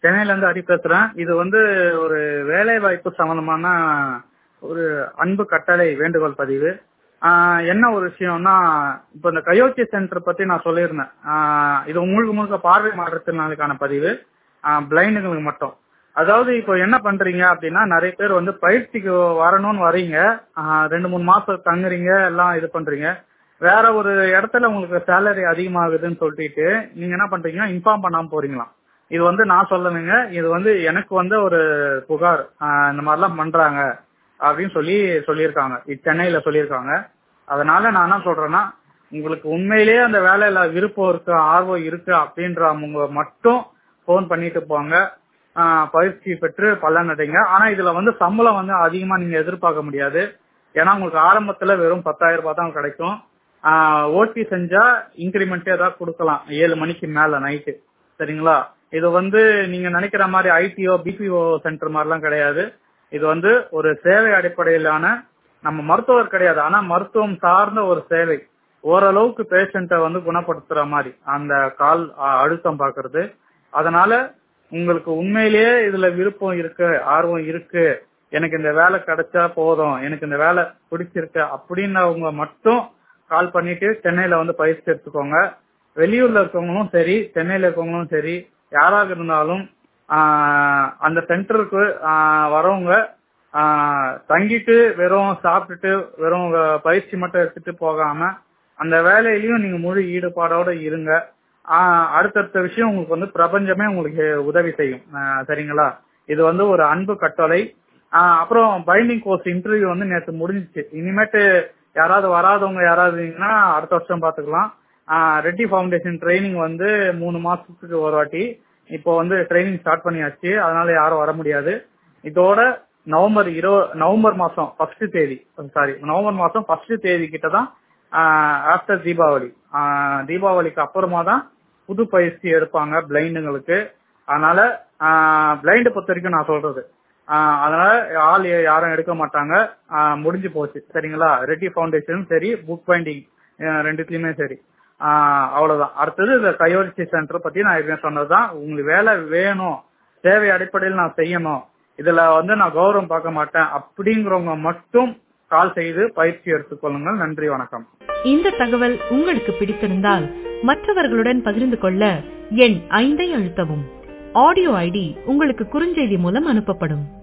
சென்னையில இருந்து ஹரி பேசுறேன் இது வந்து ஒரு வேலை வாய்ப்பு சம்பந்தமான ஒரு அன்பு கட்டளை வேண்டுகோள் பதிவு ஆஹ் என்ன ஒரு விஷயம்னா இப்போ இந்த கயோச்சி சென்டர் பத்தி நான் சொல்லியிருந்தேன் ஆஹ் இது முழுக்க முழுக்க பார்வை மாற்றத்தினாலுக்கான பதிவு பிளைண்டுங்களுக்கு மட்டும் அதாவது இப்போ என்ன பண்றீங்க அப்படின்னா நிறைய பேர் வந்து பயிற்சிக்கு வரணும்னு வரீங்க ஆஹ் ரெண்டு மூணு மாசம் தங்குறீங்க எல்லாம் இது பண்றீங்க வேற ஒரு இடத்துல உங்களுக்கு சேலரி அதிகமாகுதுன்னு சொல்லிட்டு நீங்க என்ன பண்றீங்க இன்ஃபார்ம் பண்ணாம போறீங்களாம் இது வந்து நான் சொல்லணுங்க இது வந்து எனக்கு வந்து ஒரு புகார் ஆஹ் இந்த மாதிரிலாம் பண்றாங்க அப்படின்னு சொல்லி சொல்லியிருக்காங்க இது சென்னையில சொல்லியிருக்காங்க அதனால நான் என்ன சொல்றேன்னா உங்களுக்கு உண்மையிலேயே அந்த வேலையில விருப்பம் இருக்கு ஆர்வம் இருக்கு அப்படின்றவங்க மட்டும் ஃபோன் பண்ணிட்டு போங்க ஆஹ் பயிற்சி பெற்று பலன் அடைங்க ஆனா இதுல வந்து சம்பளம் வந்து அதிகமா நீங்க எதிர்பார்க்க முடியாது ஏன்னா உங்களுக்கு ஆரம்பத்துல வெறும் பத்தாயிரம் ரூபாய் தான் கிடைக்கும் ஓடி செஞ்சா இன்கிரிமெண்ட் ஏதாவது கொடுக்கலாம் ஏழு மணிக்கு மேல நைட்டு சரிங்களா இது வந்து நீங்க நினைக்கிற மாதிரி ஐடிஓ பிபிஓ சென்டர் மாதிரிலாம் கிடையாது இது வந்து ஒரு சேவை அடிப்படையிலான நம்ம மருத்துவர் கிடையாது ஆனா மருத்துவம் சார்ந்த ஒரு சேவை ஓரளவுக்கு பேஷண்ட்டை வந்து குணப்படுத்துற மாதிரி அந்த கால் அ- அழுத்தம் பாக்குறது அதனால உங்களுக்கு உண்மையிலேயே இதுல விருப்பம் இருக்கு ஆர்வம் இருக்கு எனக்கு இந்த வேலை கிடைச்சா போதும் எனக்கு இந்த வேலை பிடிச்சிருக்கு அப்படின்னவங்க மட்டும் கால் பண்ணிட்டு சென்னையில வந்து பயிற்சி எடுத்துக்கோங்க வெளியூர்ல இருக்கவங்களும் சரி சென்னையில இருக்கவங்களும் சரி யாராக இருந்தாலும் ஆஹ், அந்த சென்டருக்கு வரவங்க ஆஹ், தங்கிட்டு வெறும் சாப்பிட்டுட்டு வெறும் வ- பயிற்சி மட்டும் எடுத்துட்டு போகாம அந்த வேலையிலயும் நீங்க முழு ஈடுபாடோட இருங்க ஆஹ், அடுத்தடுத்த விஷயம் உங்களுக்கு வந்து பிரபஞ்சமே உங்களுக்கு உதவி செய்யும் ஆஹ், சரிங்களா இது வந்து ஒரு அன்பு கட்டளை ஆஹ், அப்புறம் பைண்டிங் கோர்ஸ் இன்டர்வியூ வந்து நேற்று முடிஞ்சிச்சு இனிமேட்டு யாராவது வராதவங்க யாராவது இருந்தீங்கன்னா அடுத்த வருஷம் பாத்துக்கலாம் ஆஹ், ரெட்டி ஃபவுண்டேஷன் ட்ரைனிங் வந்து மூணு மாசத்துக்கு ஒரு வாட்டி இப்போ வந்து ட்ரைனிங் ஸ்டார்ட் பண்ணியாச்சு அதனால யாரும் வர முடியாது இதோட நவம்பர் இரு நவம்பர் மாசம் ஃபர்ஸ்ட் தேதி சாரி நவம்பர் மாசம் ஃபர்ஸ்ட் தேதி கிட்ட தான் ஆஃப்டர் தீபாவளி ஆஹ், தீபாவளிக்கு அப்புறமா தான் புது பயிற்சி எடுப்பாங்க பிளைண்டுங்களுக்கு அதனால பிளைண்ட் பொறுத்த வரைக்கும் நான் சொல்றது ஆஹ், அதனால ஆள் யாரும் எடுக்க மாட்டாங்க ஆஹ், முடிஞ்சு போச்சு சரிங்களா ரெட்டி ஃபவுண்டேஷன் சரி புக் பைண்டிங் ரெண்டுத்துலயுமே சரி ஆஹ், அவ்வளவுதான் அடுத்தது இந்த கையோரிச்சி சென்டர் பத்தி நான் ஏற்கனவே சொன்னதுதான் உங்களுக்கு வேலை வேணும் தேவை அடிப்படையில் நான் செய்யணும் இதுல வந்து நான் கௌரவம் பார்க்க மாட்டேன் அப்படிங்கிறவங்க மட்டும் கால் செய்து பயிற்சி எடுத்துக்கொள்ளுங்கள் நன்றி வணக்கம் இந்த தகவல் உங்களுக்கு பிடித்திருந்தால் மற்றவர்களுடன் பகிர்ந்து கொள்ள எண் ஐந்தை அழுத்தவும் ஆடியோ ஐடி உங்களுக்கு குறுஞ்செய்தி மூலம் அனுப்பப்படும்